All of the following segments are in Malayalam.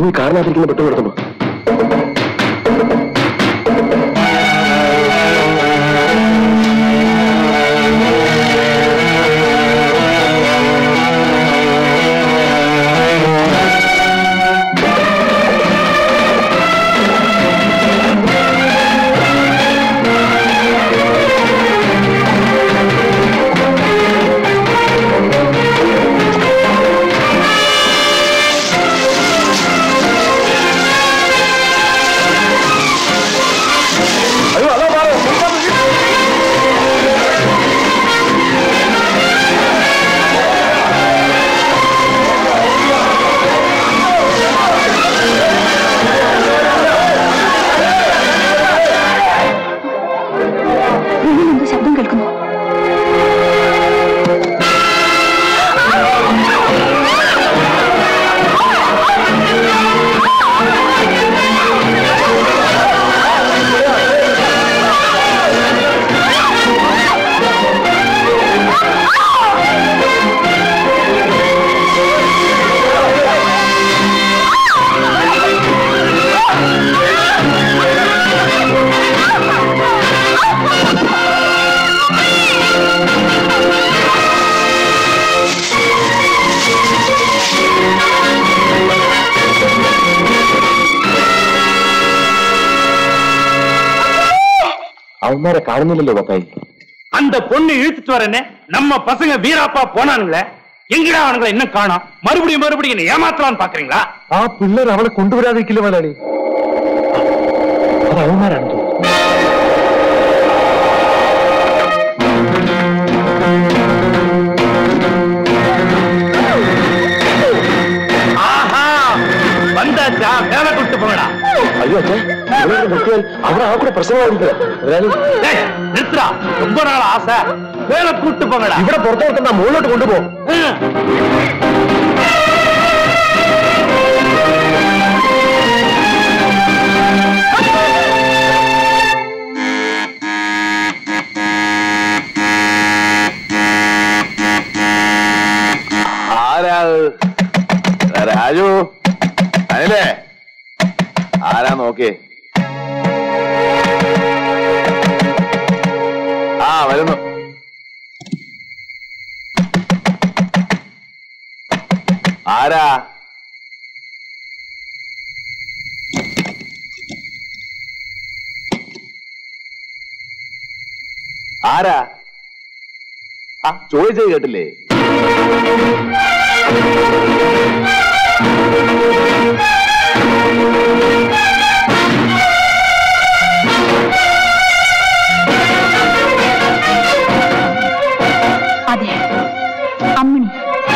ഈ കാറിനകത്തിരിക്കുന്ന പെട്രോൾ എടുത്തോ അയ്യോ അതാ മാറോ ഉള്ളിൽ എന്തോ ശബ്ദം കേൾക്കുന്നു അവന്മാരെ കാണുന്നില്ലല്ലോ പപ്പായി அந்த பொண்ணு இழுத்துட்டு வரேன்னு நம்ம பசங்க வீராப்பா போனானுங்களே எங்கடா அவனுங்களை இன்னும் காணோம் மறுபடியும் மறுபடியும் என்ன ஏமாத்தலாம்னு பாக்குறீங்களா ആ പിള്ളേർ അവളെ കൊണ്ടുവരാതിരിക്കില്ല മലയാളി അത് അവന്മാരാണ് തോന്നുന്നു ஆஹா வந்தாச்சா வேலை கொடுத்து போங்கடா അയ്യോ അച്ഛൻ ഇവിടെ നിർത്തിയാൽ അവിടെ ആ കൂടെ പ്രശ്നമായിരിക്കില്ല മുതലാളി டேய், நிறுத்துடா ரொம்ப நாள் ஆசை வேலை கூட்டு போங்கடா ഇവിടെ പുറത്തു നിർത്തണ്ട മുകളിലോട്ട് കൊണ്ടുപോകും ம். ആരാ അത്? രാജു അനിലേ ആരാ നോക്കേ ആ വരുന്നു ആരാ ആരാ ആ ചോദിച്ചത് കേട്ടില്ലേ അതെ അമ്മിണി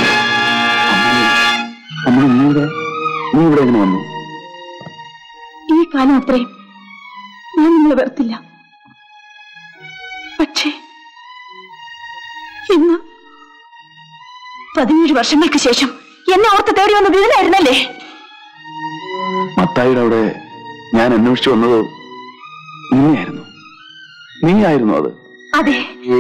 അമ്മ നീ ഇവിടെ നീ ഇവിടെ എങ്ങനെ വന്നു ഈ കാലം അത്രയും ഞാൻ നിങ്ങളെ വെറുത്തില്ല പക്ഷേ ഇന്ന് പതിനേഴ് വർഷങ്ങൾക്ക് ശേഷം എന്നെ ഓർത്ത് തേടി വന്നത് ഇതിനായിരുന്നല്ലേ മത്തായിയുടെ അവിടെ ഞാൻ അന്വേഷിച്ചു വന്നത് നീയായിരുന്നു നീയായിരുന്നു അത് അതെ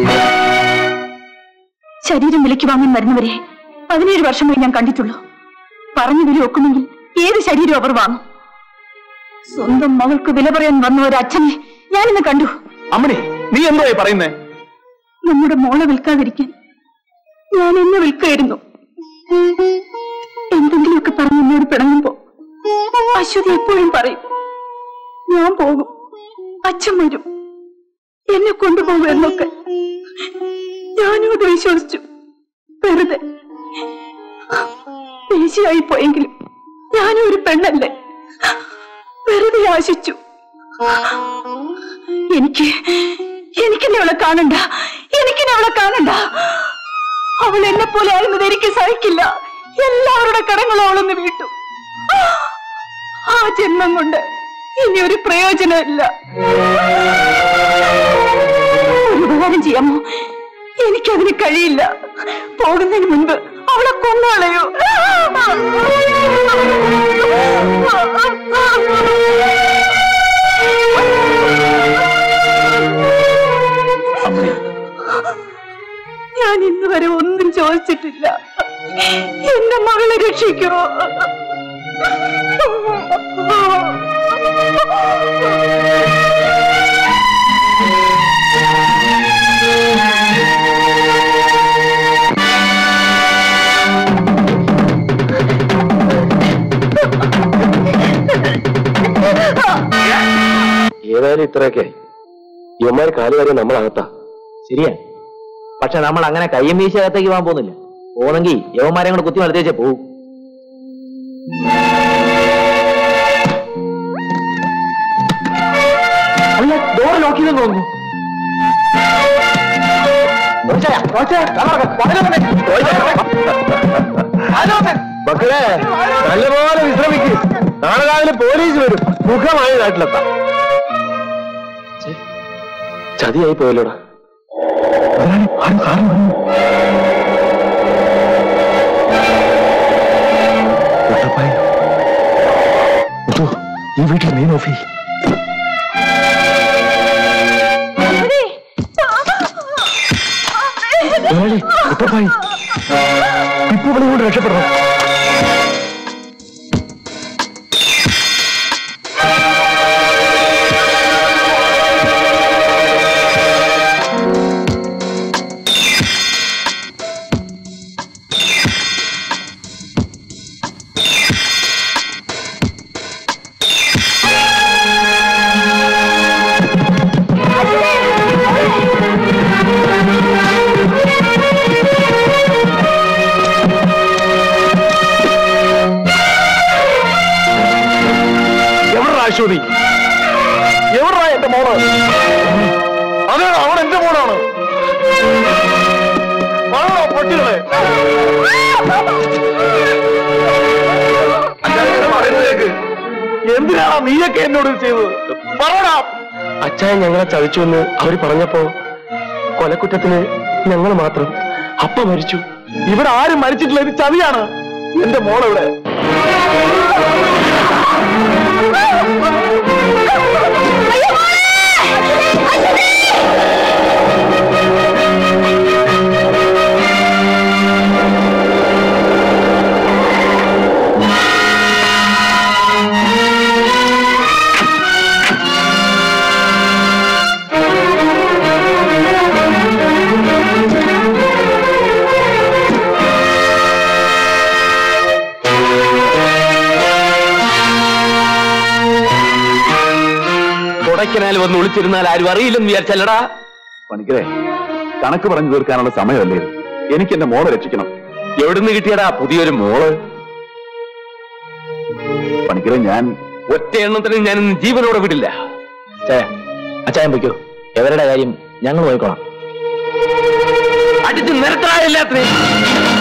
ശരീരം വിലയ്ക്ക് വാങ്ങാൻ വരുന്നവരെ പതിനേഴ് വർഷമായി ഞാൻ കണ്ടിട്ടുള്ളൂ പറഞ്ഞു വില ഒക്കുമെങ്കിൽ ഏത് ശരീരം അവർ വാങ്ങും സ്വന്തം മകൾക്ക് വില പറയാൻ വന്ന ഒരു അച്ഛനെ ഞാനിന്ന് കണ്ടു അമ്മണി നീ എന്തോ പറയുന്നേ നമ്മുടെ മോളെ വിൽക്കാതിരിക്കാൻ ഞാൻ എന്നെ വിൽക്കായിരുന്നു എന്തെങ്കിലുമൊക്കെ പറഞ്ഞ് എന്നോട് പിണങ്ങുമ്പോ അശ്വതി എപ്പോഴും പറയും ഞാൻ പോകും അച്ഛൻ വരും എന്നെ കൊണ്ടുപോകും എന്നൊക്കെ ഞാനും അത് വിശ്വസിച്ചു വെറുതെ ദേശീയായി പോയെങ്കിലും ഞാനും ഒരു പെണ്ണല്ലേ വെറുതെ ആശിച്ചു എനിക്ക് എനിക്കെന്നെ അവളെ കാണണ്ട എനിക്കെന്നെ അവളെ കാണണ്ട അവൾ എന്നെ പോലെ ആയിരുന്നത് എനിക്ക് സഹിക്കില്ല എല്ലാവരുടെ കടങ്ങളും അവളൊന്ന് വീട്ടു ആ ജന്മം കൊണ്ട് ഇനി ഒരു പ്രയോജനമില്ല ഒരു ഉപകാരം ചെയ്യാമോ എനിക്കതിന് കഴിയില്ല പോകുന്നതിന് മുൻപ് അവളെ കൊന്നുകളയോ അമ്മണി ഞാൻ ഇന്ന് വരെ ഒന്നും ചോദിച്ചിട്ടില്ല എന്റെ മകളെ രക്ഷിക്കുമോ ഏതായാലും ഇത്രയൊക്കെ ഇവന്മാര് കാലുകാര്യം നമ്മളകത്താ ശരിയാ പക്ഷെ നമ്മൾ അങ്ങനെ കയ്യും വീശി അകത്തേക്ക് പോകാൻ പോകുന്നില്ല പോന്നെങ്കിൽ യവന്മാരെ കൂടെ കുത്തി നടത്തിയേച്ചേ പോകും അല്ല ഡോർ ലോക്ക് ചെയ്തെന്ന് തോന്നുന്നു റോച്ചയാ, റോച്ചയാ, അതാ പറഞ്ഞെ, വാതില് തുറന്നേ. വാതില് തുറന്നേ. മക്കളെ നല്ലപോലെ വിശ്രമിക്ക് നാളെ രാവിലെ പോലീസ് വരും സുഖമായി നാട്ടിലെത്താം ഛെ, ചതിയായി പോയല്ലോടാ ഈ വീട്ടിൽ മെയിൻ ഓഫീ ഉത്തപ്പായി ഇപ്പൊ ഇവിടെ കൊണ്ട് രക്ഷപ്പെടണം എവിടാ അശ്വതി എവിടാ എന്റെ മോള് അതാണ് അവൻ എന്റെ മോളാണ് ആണോ പട്ടികളെ എന്തിനാണ് നീയൊക്കെ എന്നോട് ഇത് ചെയ്തത് പറയടാ അച്ചായൻ ഞങ്ങളെ ചതിച്ചു എന്ന് അവര് പറഞ്ഞപ്പോ കൊലക്കുറ്റത്തിന് ഞങ്ങൾ മാത്രം അപ്പ മരിച്ചു ഇവിടെ ആരും മരിച്ചിട്ടില്ല ഇത് ചതിയാണ് എന്റെ മോളെവിടെ കൊടൈക്കനാൽ വന്ന് ഒളിച്ചിരുന്നാൽ ആരും അറിയില്ലെന്ന് വിചാരിച്ചല്ലടാ പണിക്കരെ കണക്ക് പറഞ്ഞു തീർക്കാനുള്ള സമയമല്ലേ ഇത്? എനിക്ക് എന്റെ മോളെ രക്ഷിക്കണം എവിടുന്ന് കിട്ടിയടാ പുതിയൊരു മോള് പണിക്കരെ ഞാൻ ഒറ്റ എണ്ണത്തിന് ഞാൻ ഇന്ന് ജീവനോടെ വിടില്ല ചേ അച്ചായൻ പൊയ്ക്കോ എവരുടെ കാര്യം ഞങ്ങൾ നോക്കിക്കോളാം അടിച്ച് നിരത്തടാ എല്ലാത്തിനെയും